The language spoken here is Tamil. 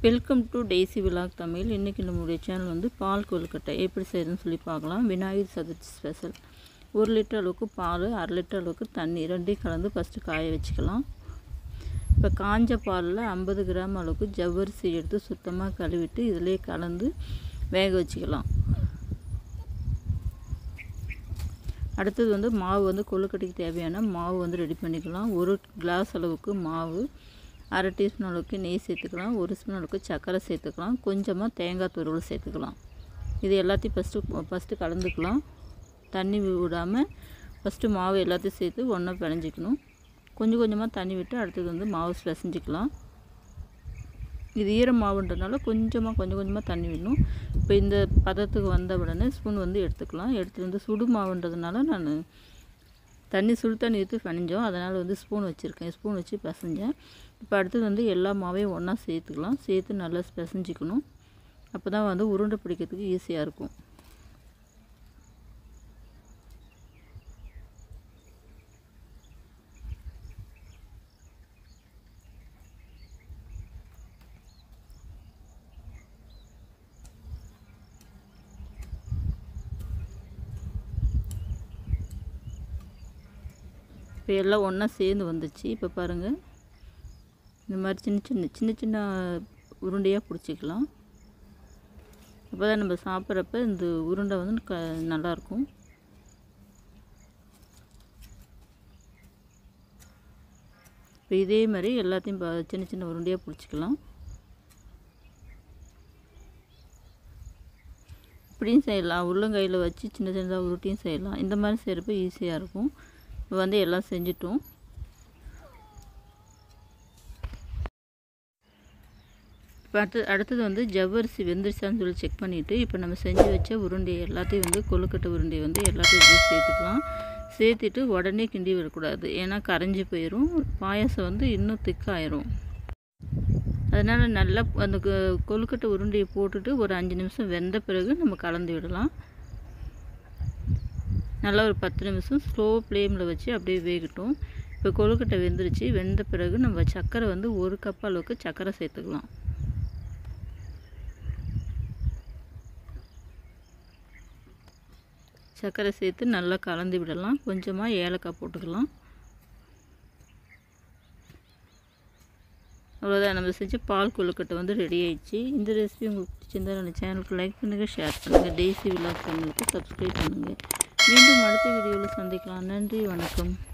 welcome to Daisy vlog Tamil இன்றைக்கி நம்மளுடைய சேனல் வந்து பால் கொழுக்கட்டை எப்படி செய்கிறதுன்னு சொல்லி பார்க்கலாம் விநாயகர் சதுர்த்தி ஸ்பெஷல் ஒரு லிட்டர் அளவுக்கு பால் அரை லிட்டர் அளவுக்கு தண்ணி ரெண்டையும் கலந்து ஃபஸ்ட்டு காய வச்சுக்கலாம் இப்போ காஞ்ச பாலில் ஐம்பது கிராம் அளவுக்கு ஜவ்வரிசி எடுத்து சுத்தமாக கழுவிட்டு இதிலே கலந்து வேக வச்சுக்கலாம் அடுத்தது வந்து மாவு வந்து கொழுக்கட்டைக்கு தேவையான மாவு வந்து ரெடி பண்ணிக்கலாம் ஒரு கிளாஸ் அளவுக்கு மாவு அரை டீஸ்பூன் அளவுக்கு நெய் சேர்த்துக்கலாம் ஒரு ஸ்பூன் அளவுக்கு சர்க்கரை சேர்த்துக்கலாம் கொஞ்சமாக தேங்காய் துருவல் சேர்த்துக்கலாம் இது எல்லாத்தையும் ஃபஸ்ட்டு ஃபஸ்ட்டு கலந்துக்கலாம் தண்ணி விடாமல் ஃபஸ்ட்டு மாவு எல்லாத்தையும் சேர்த்து ஒன்றா பிணைஞ்சிக்கணும் கொஞ்சம் கொஞ்சமாக தண்ணி விட்டு அடுத்தது வந்து மாவு பிசைஞ்சிக்கலாம் இது ஈர மாவுன்றதுனால கொஞ்சமாக கொஞ்சம் கொஞ்சமாக தண்ணி விடணும் இப்போ இந்த பதத்துக்கு வந்த உடனே ஸ்பூன் வந்து எடுத்துக்கலாம் எடுத்துகிட்டு வந்து சுடு மாவுன்றதுனால நான் தண்ணி சுடு தண்ணி ஊற்றி பணிஞ்சோம் அதனால் வந்து ஸ்பூன் வச்சுருக்கேன் ஸ்பூன் வச்சு பிசைஞ்சேன் இப்போ அடுத்தது வந்து எல்லா மாவையும் ஒன்றா சேர்த்துக்கலாம் சேர்த்து நல்லா பிசைஞ்சிக்கணும் அப்போ தான் வந்து உருண்டை பிடிக்கிறதுக்கு ஈஸியாக இருக்கும் இப்போ எல்லாம் ஒன்றா சேர்ந்து வந்துச்சு இப்போ பாருங்கள் இந்த மாதிரி சின்ன சின்ன சின்ன சின்ன உருண்டையாக பிடிச்சிக்கலாம் அப்போ தான் நம்ம சாப்பிட்றப்ப இந்த உருண்டை வந்து க நல்லாயிருக்கும் இப்போ இதே மாதிரி எல்லாத்தையும் சின்ன சின்ன உருண்டையாக பிடிச்சிக்கலாம் இப்படியும் செய்யலாம் உள்ளங்கையில் வச்சு சின்ன சின்னதாக உருட்டியும் செய்யலாம் இந்த மாதிரி செய்கிறப்ப ஈஸியாக இருக்கும் இப்போ வந்து எல்லாம் செஞ்சிட்டோம் இப்போ அடுத்து அடுத்தது வந்து ஜவ்வரிசி வெந்துருச்சான்னு சொல்லி செக் பண்ணிவிட்டு இப்போ நம்ம செஞ்சு வச்ச உருண்டை எல்லாத்தையும் வந்து கொழுக்கட்டை உருண்டையை வந்து எல்லாத்தையும் இப்படியே சேர்த்துக்கலாம் சேர்த்துட்டு உடனே கிண்டி விடக்கூடாது ஏன்னா கரைஞ்சி போயிடும் பாயாசம் வந்து இன்னும் திக்காயிரும் அதனால் நல்லா அந்த கொழுக்கட்டை உருண்டையை போட்டுட்டு ஒரு அஞ்சு நிமிஷம் வெந்த பிறகு நம்ம கலந்து விடலாம் நல்லா ஒரு பத்து நிமிஷம் ஸ்லோ ஃப்ளேமில் வச்சு அப்படியே வேகட்டும் இப்போ கொழுக்கட்டை வெந்துருச்சு வெந்த பிறகு நம்ம சர்க்கரை வந்து ஒரு கப் அளவுக்கு சர்க்கரை சேர்த்துக்கலாம் சர்க்கரை சேர்த்து நல்லா கலந்து விடலாம் கொஞ்சமாக ஏலக்காய் போட்டுக்கலாம் அவ்வளோதான் நம்ம செஞ்ச பால் கொழுக்கட்டை வந்து ரெடி ஆயிடுச்சு இந்த ரெசிபி உங்களுக்கு பிடிச்சிருந்தா நம்ம சேனலுக்கு லைக் பண்ணுங்கள் ஷேர் பண்ணுங்கள் டெய்ஸி விலாக் சேனலுக்கு சப்ஸ்கிரைப் பண்ணுங்கள் மீண்டும் அடுத்த வீடியோவில் சந்திக்கலாம் நன்றி வணக்கம்